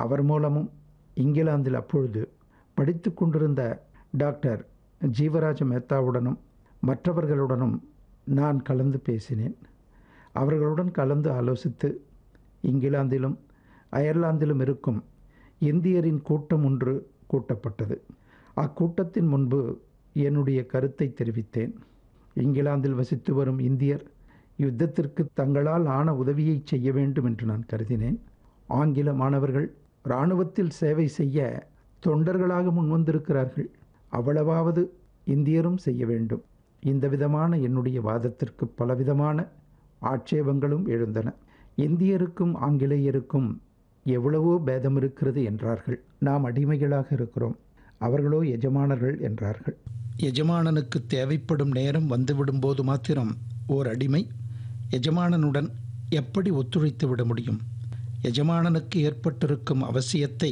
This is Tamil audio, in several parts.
அவர் மூலமும் இங்கிலாந்தில் அப்பொழுது படித்து கொண்டிருந்த டாக்டர் ஜீவராஜ மேத்தாவுடனும் மற்றவர்களுடனும் நான் கலந்து பேசினேன் அவர்களுடன் கலந்து ஆலோசித்து இங்கிலாந்திலும் அயர்லாந்திலும் இருக்கும் இந்தியரின் கூட்டம் ஒன்று கூட்டப்பட்டது அக்கூட்டத்தின் முன்பு என்னுடைய கருத்தை தெரிவித்தேன் இங்கிலாந்தில் வசித்து வரும் இந்தியர் யுத்தத்திற்கு தங்களால் ஆன உதவியை செய்ய வேண்டும் என்று நான் கருதினேன் ஆங்கில மாணவர்கள் இராணுவத்தில் சேவை செய்ய தொண்டர்களாக முன்வந்திருக்கிறார்கள் அவ்வளவாவது இந்தியரும் செய்ய வேண்டும் இந்த விதமான என்னுடைய வாதத்திற்கு பலவிதமான ஆட்சேபங்களும் எழுந்தன இந்தியருக்கும் ஆங்கிலேயருக்கும் எவ்வளவோ பேதம் இருக்கிறது என்றார்கள் நாம் அடிமைகளாக இருக்கிறோம் அவர்களோ எஜமானர்கள் என்றார்கள் எஜமானனுக்கு தேவைப்படும் நேரம் வந்துவிடும் போது மாத்திரம் ஓர் அடிமை எஜமானனுடன் எப்படி ஒத்துழைத்து விட முடியும் எஜமானனுக்கு ஏற்பட்டிருக்கும் அவசியத்தை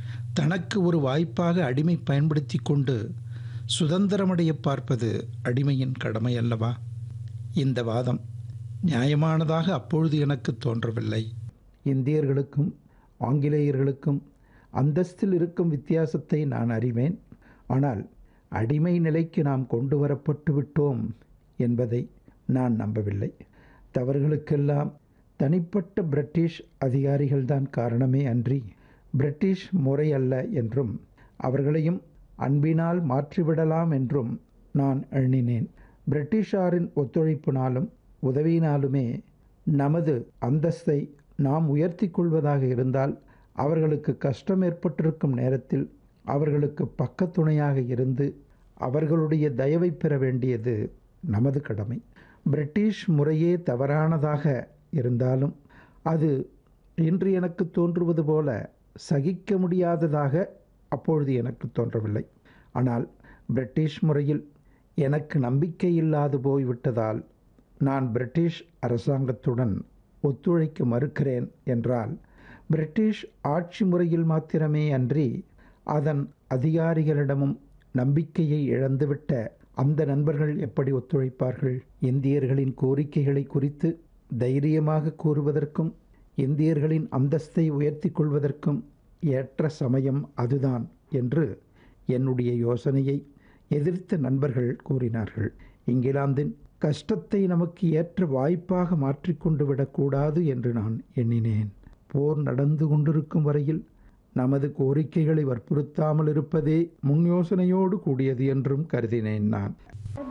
தனக்கு ஒரு வாய்ப்பாக அடிமை பயன்படுத்தி கொண்டு சுதந்திரமடைய பார்ப்பது அடிமையின் கடமை அல்லவா இந்த வாதம் நியாயமானதாக அப்பொழுது எனக்கு தோன்றவில்லை இந்தியர்களுக்கும் ஆங்கிலேயர்களுக்கும் அந்தஸ்தில் இருக்கும் வித்தியாசத்தை நான் அறிவேன் ஆனால் அடிமை நிலைக்கு நாம் கொண்டு வரப்பட்டு விட்டோம் என்பதை நான் நம்பவில்லை தவறுகளுக்கெல்லாம் தனிப்பட்ட பிரிட்டிஷ் அதிகாரிகள்தான் காரணமே அன்றி பிரிட்டிஷ் முறை அல்ல என்றும் அவர்களையும் அன்பினால் மாற்றிவிடலாம் என்றும் நான் எண்ணினேன் பிரிட்டிஷாரின் ஒத்துழைப்பினாலும் உதவியினாலுமே நமது அந்தஸ்தை நாம் உயர்த்தி கொள்வதாக இருந்தால் அவர்களுக்கு கஷ்டம் ஏற்பட்டிருக்கும் நேரத்தில் அவர்களுக்கு பக்கத்துணையாக இருந்து அவர்களுடைய தயவை பெற வேண்டியது நமது கடமை பிரிட்டிஷ் முறையே தவறானதாக இருந்தாலும் அது இன்று எனக்கு தோன்றுவது போல சகிக்க முடியாததாக அப்பொழுது எனக்கு தோன்றவில்லை ஆனால் பிரிட்டிஷ் முறையில் எனக்கு நம்பிக்கை இல்லாது போய்விட்டதால் நான் பிரிட்டிஷ் அரசாங்கத்துடன் ஒத்துழைக்க மறுக்கிறேன் என்றால் பிரிட்டிஷ் ஆட்சி முறையில் மாத்திரமே அன்றி அதன் அதிகாரிகளிடமும் நம்பிக்கையை இழந்துவிட்ட அந்த நண்பர்கள் எப்படி ஒத்துழைப்பார்கள் இந்தியர்களின் கோரிக்கைகளை குறித்து தைரியமாக கூறுவதற்கும் இந்தியர்களின் அந்தஸ்தை உயர்த்தி கொள்வதற்கும் ஏற்ற சமயம் அதுதான் என்று என்னுடைய யோசனையை எதிர்த்த நண்பர்கள் கூறினார்கள் இங்கிலாந்தின் கஷ்டத்தை நமக்கு ஏற்ற வாய்ப்பாக மாற்றிக்கொண்டு விடக்கூடாது என்று நான் எண்ணினேன் போர் நடந்து கொண்டிருக்கும் வரையில் நமது கோரிக்கைகளை வற்புறுத்தாமல் இருப்பதே முன் யோசனையோடு கூடியது என்றும் கருதினேன் நான்